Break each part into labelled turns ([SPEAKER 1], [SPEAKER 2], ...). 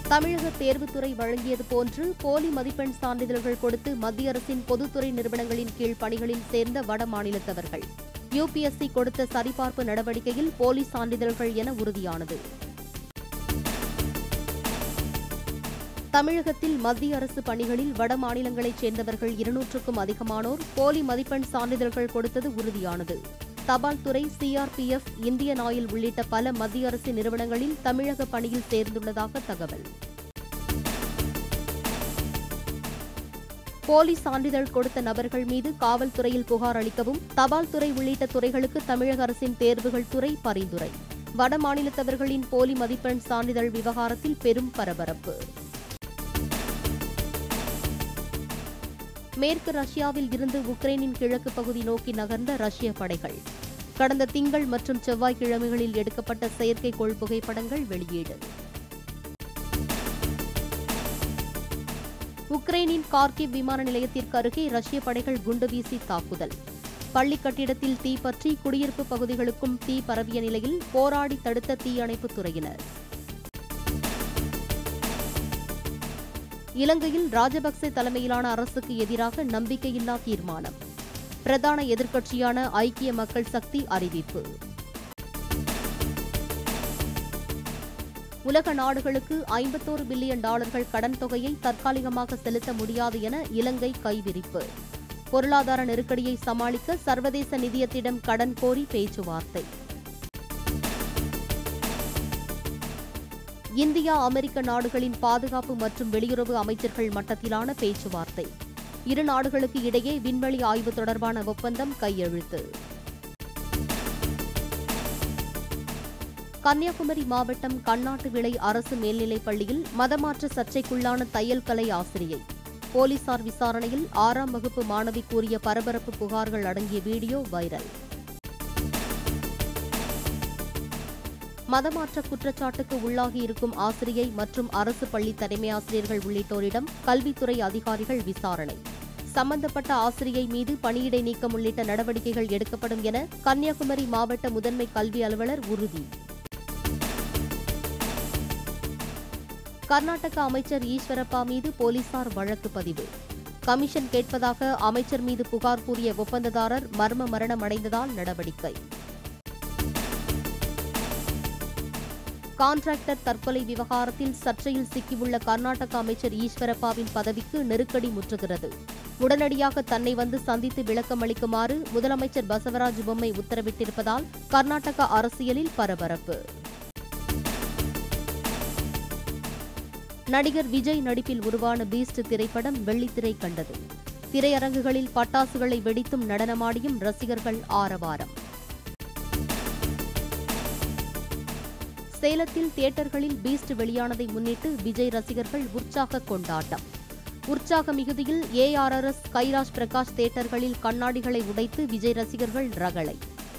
[SPEAKER 1] தமிழக தேர்வுத்துறை வழங்கியது போன்று போலி மதிப்பெண் சான்றிதழ்கள் கொடுத்து மத்திய அரசின் பொதுத்துறை நிறுவனங்களின் கீழ் பணிகளில் சேர்ந்த வட மாநிலத்தவர்கள் யுபிஎஸ்சி கொடுத்த சரிபார்ப்பு நடவடிக்கையில் போலி சான்றிதழ்கள் என உறுதியானது தமிழகத்தில் மத்திய அரசு பணிகளில் வட மாநிலங்களைச் சேர்ந்தவர்கள் இருநூற்றுக்கும் அதிகமானோர் போலி மதிப்பெண் சான்றிதழ்கள் கொடுத்தது உறுதியானது தபால் துறை சிஆர்பிஎஃப் இந்தியன் ஆயில் உள்ளிட்ட பல மத்திய அரசு நிறுவனங்களில் தமிழக பணியில் சேர்ந்துள்ளதாக தகவல் போலி சான்றிதழ் கொடுத்த நபர்கள் மீது காவல்துறையில் புகார் அளிக்கவும் தபால் துறை உள்ளிட்ட துறைகளுக்கு தமிழக அரசின் தேர்வுகள் துறை பரிந்துரை வட மாநிலத்தவர்களின் போலி மதிப்பெண் சான்றிதழ் விவகாரத்தில் பெரும் பரபரப்பு மேற்கு ரஷ்யாவில் இருந்து உக்ரைனின் கிழக்கு பகுதி நோக்கி நகர்ந்த ரஷ்ய படைகள் கடந்த திங்கள் மற்றும் செவ்வாய்க்கிழமைகளில் எடுக்கப்பட்ட செயற்கைக்கோள் புகைப்படங்கள் வெளியீடு உக்ரைனின் கார்கிவ் விமான நிலையத்திற்கு அருகே ரஷ்ய படைகள் குண்டு வீசி தாக்குதல் பள்ளி கட்டிடத்தில் தீ பற்றி குடியிருப்பு பகுதிகளுக்கும் தீ பரவிய நிலையில் போராடி தடுத்த தீயணைப்புத் துறையினர் இலங்கையில் ராஜபக்சே தலைமையிலான அரசுக்கு எதிராக நம்பிக்கையில்லா தீர்மானம் பிரதான எதிர்க்கட்சியான ஐக்கிய மக்கள் சக்தி அறிவிப்பு உலக நாடுகளுக்கு ஐம்பத்தோரு பில்லியன் டாலர்கள் கடன் தொகையை தற்காலிகமாக செலுத்த முடியாது என இலங்கை கைவிரிப்பு பொருளாதார நெருக்கடியை சமாளிக்க சர்வதேச நிதியத்திடம் கடன் கோரி பேச்சுவார்த்தை இந்தியா அமெரிக்க நாடுகளின் பாதுகாப்பு மற்றும் வெளியுறவு அமைச்சர்கள் மட்டத்திலான பேச்சுவார்த்தை இரு நாடுகளுக்கு இடையே விண்வெளி ஆய்வு தொடர்பான ஒப்பந்தம் கையெழுத்து கன்னியாகுமரி மாவட்டம் கண்ணாட்டு விளை அரசு மேல்நிலைப் பள்ளியில் மதமாற்ற சர்ச்சைக்குள்ளான தையல் கலை ஆசிரியை போலீசார் விசாரணையில் ஆறாம் வகுப்பு மாணவி கூறிய பரபரப்பு புகார்கள் அடங்கிய வீடியோ வைரல் மதமாற்ற குற்றச்சாட்டுக்கு உள்ளாகி இருக்கும் ஆசிரியை மற்றும் அரசு பள்ளி தலைமை ஆசிரியர்கள் உள்ளிட்டோரிடம் கல்வித்துறை அதிகாரிகள் விசாரணை சம்பந்தப்பட்ட ஆசிரியை மீது பணியிடை நீக்கம் உள்ளிட்ட நடவடிக்கைகள் எடுக்கப்படும் என கன்னியாகுமரி மாவட்ட முதன்மை கல்வி அலுவலர் உறுதி கர்நாடக அமைச்சர் ஈஸ்வரப்பா மீது போலீசார் வழக்கு பதிவு கமிஷன் கேட்பதாக அமைச்சர் மீது புகார் கூறிய ஒப்பந்ததாரர் மர்ம மரணம் அடைந்ததால் நடவடிக்கை கான்ட்ராக்டர் தற்கொலை விவகாரத்தில் சர்ச்சையில் சிக்கியுள்ள கர்நாடக அமைச்சர் ஈஸ்வரப்பாவின் பதவிக்கு நெருக்கடி முற்றுகிறது உடனடியாக தன்னை வந்து சந்தித்து விளக்கம் அளிக்குமாறு முதலமைச்சர் பசவராஜ் பொம்மை உத்தரவிட்டிருப்பதால் கர்நாடக அரசியலில் பரபரப்பு நடிகர் விஜய் நடிப்பில் உருவான பீஸ்ட் திரைப்படம் வெள்ளித்திரை கண்டது திரையரங்குகளில் பட்டாசுகளை வெடித்தும் நடனமாடியும் ரசிகர்கள் ஆரவாரம் சேலத்தில் தியேட்டர்களில் பீஸ்ட் வெளியானதை முன்னிட்டு விஜய் ரசிகர்கள் உற்சாக கொண்டாட்டம் உற்சாக மிகுதியில் ஏஆர்ஆர்எஸ் கைலாஷ் பிரகாஷ் தியேட்டர்களில் கண்ணாடிகளை உடைத்து விஜய் ரசிகர்கள் ரகளை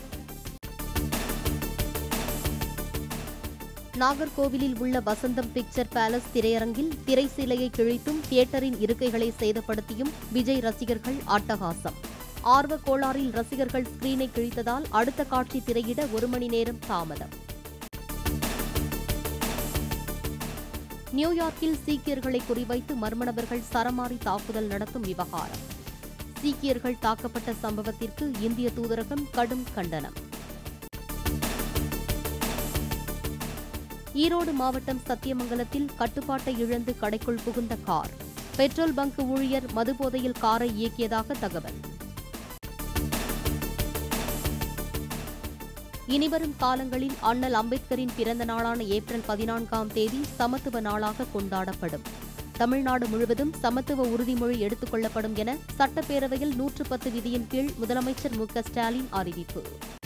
[SPEAKER 1] நாகர்கோவிலில் உள்ள வசந்தம் பிக்சர் பேலஸ் திரையரங்கில் திரைசீலையை கிழித்தும் தியேட்டரின் இருக்கைகளை சேதப்படுத்தியும் விஜய் ரசிகர்கள் அட்டகாசம் ஆர்வ கோளாறில் ரசிகர்கள் ஸ்கிரீனை கிழித்ததால் அடுத்த காட்சி திரையிட ஒரு மணி நேரம் தாமதம் நியூயார்க்கில் சீக்கியர்களை குறிவைத்து மர்ம நபர்கள் சரமாரி தாக்குதல் நடத்தும் விவகாரம் சீக்கியர்கள் தாக்கப்பட்ட சம்பவத்திற்கு இந்திய தூதரகம் கடும் கண்டனம் ஈரோடு மாவட்டம் சத்தியமங்கலத்தில் கட்டுப்பாட்டை இழந்து கடைக்குள் புகுந்த கார் பெட்ரோல் பங்க் ஊழியர் மதுபோதையில் காரை இயக்கியதாக தகவல் இனிவரும் காலங்களில் அண்ணல் அம்பேத்கரின் பிறந்த நாளான ஏப்ரல் பதினான்காம் தேதி சமத்துவ நாளாக கொண்டாடப்படும் தமிழ்நாடு முழுவதும் சமத்துவ உறுதிமொழி எடுத்துக் கொள்ளப்படும் என சட்டப்பேரவையில் நூற்று பத்து விதியின் கீழ் முதலமைச்சர் மு க ஸ்டாலின் அறிவிப்பு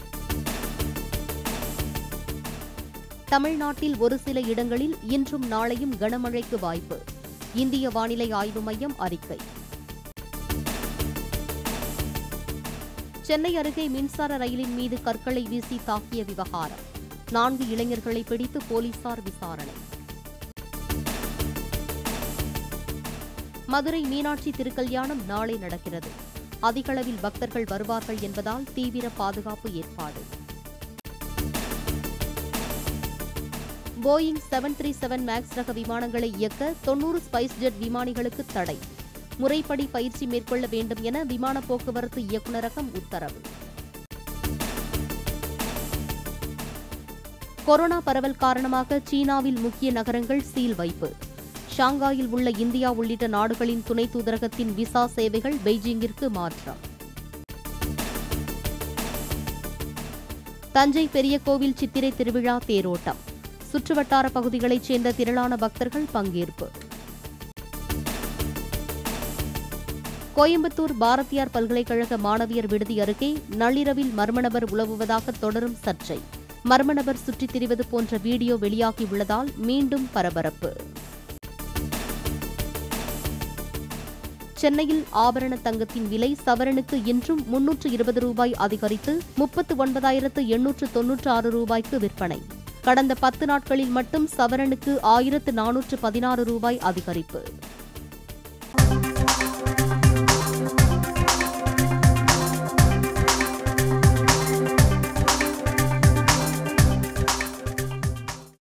[SPEAKER 1] தமிழ்நாட்டில் ஒரு சில இடங்களில் இன்றும் நாளையும் கனமழைக்கு வாய்ப்பு இந்திய வானிலை ஆய்வு மையம் அறிக்கை சென்னை அருகே மின்சார ரயிலின் மீது கற்களை வீசி தாக்கிய விவகாரம் நான்கு இளைஞர்களை பிடித்து போலீசார் விசாரணை மதுரை மீனாட்சி திருக்கல்யாணம் நாளை நடக்கிறது அதிகளவில் பக்தர்கள் வருவார்கள் என்பதால் தீவிர பாதுகாப்பு ஏற்பாடு Boeing seven three seven Max ரக விமானங்களை இயக்க தொன்னூறு ஸ்பைஸ் ஜெட் விமானிகளுக்கு தடை முறைப்படி பயிற்சி மேற்கொள்ள வேண்டும் என விமான போக்குவரத்து இயக்குநரகம் உத்தரவு கொரோனா பரவல் காரணமாக சீனாவில் முக்கிய நகரங்கள் சீல் வைப்பு ஷாங்காயில் உள்ள இந்தியா உள்ளிட்ட நாடுகளின் துணை தூதரகத்தின் விசா சேவைகள் பெய்ஜிங்கிற்கு மாற்றம் தஞ்சை பெரிய கோவில் சித்திரை திருவிழா தேரோட்டம் சுற்றுவட்டார பகுதிகளைச் சேர்ந்த திரளான பக்தர்கள் பங்கேற்பு கோயம்புத்தூர் பாரதியார் பல்கலைக்கழக மாணவியர் விடுதி அருகே நள்ளிரவில் மர்மநபர் உலவுவதாக தொடரும் சர்ச்சை மர்மநபர் சுற்றித் திரிவது போன்ற வீடியோ வெளியாகியுள்ளதால் மீண்டும் பரபரப்பு சென்னையில் ஆபரண தங்கத்தின் விலை சவரனுக்கு இன்றும் முன்னூற்று இருபது ரூபாய் அதிகரித்து முப்பத்து ஒன்பதாயிரத்து எண்ணூற்று தொன்னூற்று ஆறு ரூபாய்க்கு விற்பனை கடந்த பத்து நாட்களில் மட்டும் சவரனுக்கு ஆயிரத்து நானூற்று பதினாறு ரூபாய் அதிகரிப்பு